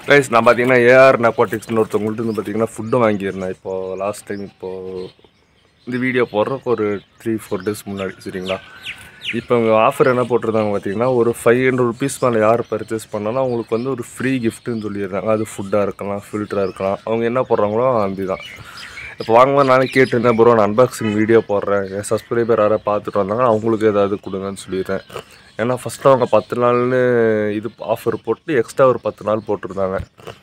guys நான் பார்த்தீங்கன்னா AR நெப்பாட்டிக்ஸ்னு ஒருத்தவங்கள்ட்ட வந்து பார்த்தீங்கன்னா ஃபுட்டு வாங்கியிருந்தேன் இப்போது லாஸ்ட் டைம் இப்போது இந்த வீடியோ போடுறக்கு ஒரு த்ரீ ஃபோர் டேஸ் முன்னாடி சரிங்களா இப்போ அவங்க ஆஃபர் என்ன போட்டிருந்தாங்க பார்த்தீங்கன்னா ஒரு ஃபைவ் ஹண்ட்ரட் ருபீஸ் மேலே யார் பர்ச்சேஸ் பண்ணாலும் அவங்களுக்கு வந்து ஒரு ஃப்ரீ கிஃப்ட்டுன்னு சொல்லியிருந்தாங்க அது ஃபுட்டாக இருக்கலாம் ஃபில்டராக இருக்கலாம் அவங்க என்ன போடுறாங்களோ அதுதான் இப்போ வாங்கும்போது நானே கேட்டிருந்தேன் ப்ரோ நான் அன்பாக்சிங் வீடியோ போடுறேன் என் சப்ஸ்கிரைபர் யாராவது பார்த்துட்டு வந்தாங்க அவங்களுக்கு ஏதாவது கொடுங்கன்னு சொல்லிடுறேன் ஏன்னா ஃபஸ்ட்டு அவங்க பத்து நாள்னு இது ஆஃபர் போட்டு எக்ஸ்ட்ரா ஒரு பத்து நாள் போட்டிருந்தாங்க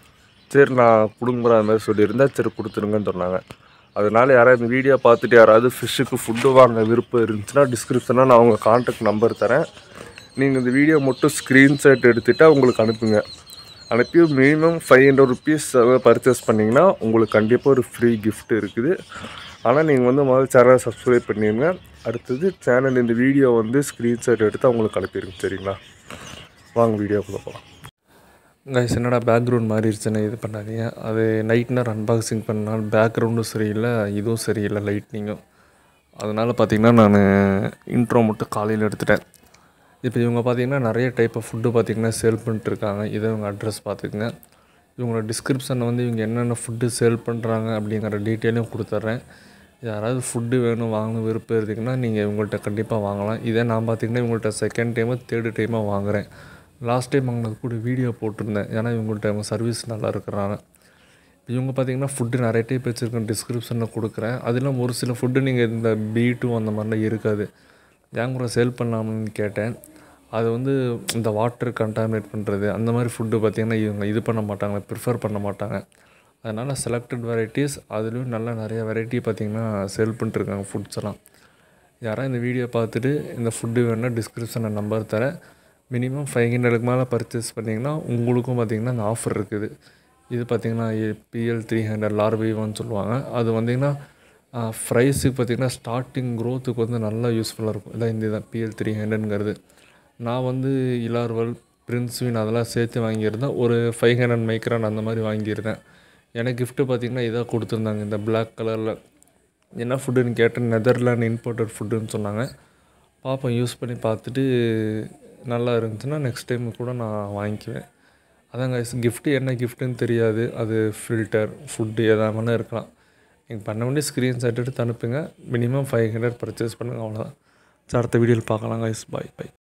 சரி நான் கொடுங்குற மாதிரி சொல்லியிருந்தேன் சரி கொடுத்துருங்கன்னு சொன்னாங்க அதனால யாராவது இந்த வீடியோ பார்த்துட்டு யாராவது ஃபிஷ்ஷுக்கு ஃபுட்டு வாங்க விருப்பம் இருந்துச்சுன்னா டிஸ்கிரிப்ஷனில் நான் அவங்க காண்டாக்ட் நம்பர் தரேன் நீங்கள் இந்த வீடியோ மட்டும் ஸ்க்ரீன்ஷாட் எடுத்துகிட்டு அவங்களுக்கு அனுப்புங்க அனுப்பி minimum five hundred rupees purchase பண்ணிங்கன்னா உங்களுக்கு கண்டிப்பாக ஒரு ஃப்ரீ gift இருக்குது ஆனால் நீங்கள் வந்து முதல்ல சேனலை சப்ஸ்கிரைப் பண்ணிடுங்க அடுத்தது சேனல் இந்த வீடியோ வந்து ஸ்க்ரீன்ஷாட் எடுத்து அவங்களுக்கு அனுப்பிடுங்க சரிங்களா வாங்க வீடியோக்குள்ளே போகலாம் கைஸ் என்னடா பேக்ரவுண்ட் மாறிடுச்சுன்னு இது பண்ணாதீங்க அது நைட் நேரம் அன்பாக்சிங் பண்ணால் பேக்ரவுண்டும் சரியில்லை இதுவும் சரியில்லை லைட்னிங்கும் அதனால் பார்த்தீங்கன்னா நான் இன்ட்ரோ மட்டும் காலையில் எடுத்துட்டேன் இப்போ இவங்க பார்த்தீங்கன்னா நிறைய டைப் ஆஃப் ஃபுட்டு பார்த்தீங்கன்னா சேல் பண்ணிட்டுருக்காங்க இதை இவங்க அட்ரஸ் பார்த்துக்குங்க இவங்களோட டிஸ்கிரிப்ஷனில் வந்து இவங்க என்னென்ன ஃபுட்டு சேல் பண்ணுறாங்க அப்படிங்கிற டீட்டெயிலும் கொடுத்துட்றேன் யாராவது ஃபுட்டு வேணும் வாங்கணும் விருப்பம் இருக்குன்னா நீங்கள் இவங்கள்ட்ட கண்டிப்பாக வாங்கலாம் இதே நான் பார்த்தீங்கன்னா இவங்கள்ட்ட செகண்ட் டைமு தேர்டு டைமாக வாங்குகிறேன் லாஸ்ட் டைம் அவங்களுக்கு கூட வீடியோ போட்டிருந்தேன் ஏன்னா இவங்கள்ட்ட அவங்க சர்வீஸ் நல்லா இருக்கிறாங்க இவங்க பார்த்தீங்கன்னா ஃபுட்டு நிறைய டைப் வச்சுருக்கேன் டிஸ்கிரிப்ஷனில் கொடுக்குறேன் அது இல்லாமல் ஒரு சில ஃபுட்டு நீங்கள் இந்த பீட்டும் அந்த மாதிரிலாம் இருக்காது ஏன் கூட சேல் பண்ணலாம்னு கேட்டேன் அது வந்து இந்த வாட்டர் கண்டாமினேட் பண்ணுறது அந்த மாதிரி ஃபுட்டு பார்த்திங்கன்னா இவங்க இது பண்ண மாட்டாங்க ப்ரிஃபர் பண்ண மாட்டாங்க அதனால் செலக்டட் வெரைட்டிஸ் அதுலேயும் நல்லா நிறைய வெரைட்டி பார்த்திங்கன்னா சேல் பண்ணிட்டுருக்காங்க ஃபுட்ஸ் எல்லாம் யாராவது இந்த வீடியோ பார்த்துட்டு இந்த ஃபுட்டு வேணுன்னா டிஸ்கிரிப்ஷனில் நம்பர் தரேன் மினிமம் ஃபைவ் ஹண்ட்ரடுக்கு மேலே பர்ச்சேஸ் பண்ணிங்கன்னா உங்களுக்கும் பார்த்திங்கன்னா இந்த ஆஃபர் இருக்குது இது பார்த்திங்கன்னா பிஎல் த்ரீ ஹண்ட்ரட் லார்பிவான்னு சொல்லுவாங்க அது வந்திங்கன்னா ப்ரைஸுக்கு பார்த்திங்கன்னா ஸ்டார்டிங் க்ரோத்துக்கு வந்து நல்லா யூஸ்ஃபுல்லாக இருக்கும் இதான் இந்த தான் பிஎல் த்ரீ ஹண்ட்ரட்ங்கிறது நான் வந்து இலார்வல் பிரின்ஸ்வின் அதெல்லாம் சேர்த்து வாங்கியிருந்தேன் ஒரு ஃபைவ் ஹண்ட்ரட் மைக்ரான் அந்த மாதிரி வாங்கியிருந்தேன் எனக்கு கிஃப்ட்டு பார்த்திங்கன்னா இதாக கொடுத்துருந்தாங்க இந்த Black கலரில் என்ன ஃபுட்டுன்னு கேட்டேன் நெதர்லாண்ட் இம்போர்ட்டட் ஃபுட்டுன்னு சொன்னாங்க பார்ப்போம் யூஸ் பண்ணி பார்த்துட்டு நல்லா இருந்துச்சுன்னா நெக்ஸ்ட் டைம் கூட நான் வாங்கிக்குவேன் அதாங்க கிஃப்ட்டு என்ன கிஃப்ட்டுன்னு தெரியாது அது ஃபில்டர் ஃபுட்டு எதாக வேணால் இருக்கலாம் நீங்கள் பண்ண வேண்டிய ஸ்க்ரீன்ஷாட் எடுத்து அனுப்புங்க மினிமம் ஃபைவ் ஹண்ட்ரட் பர்ச்சேஸ் பண்ணுங்கள் அவ்வளோதான் சரி அடுத்த வீடியோவில் பார்க்கலாம் கைஸ் பாய் பை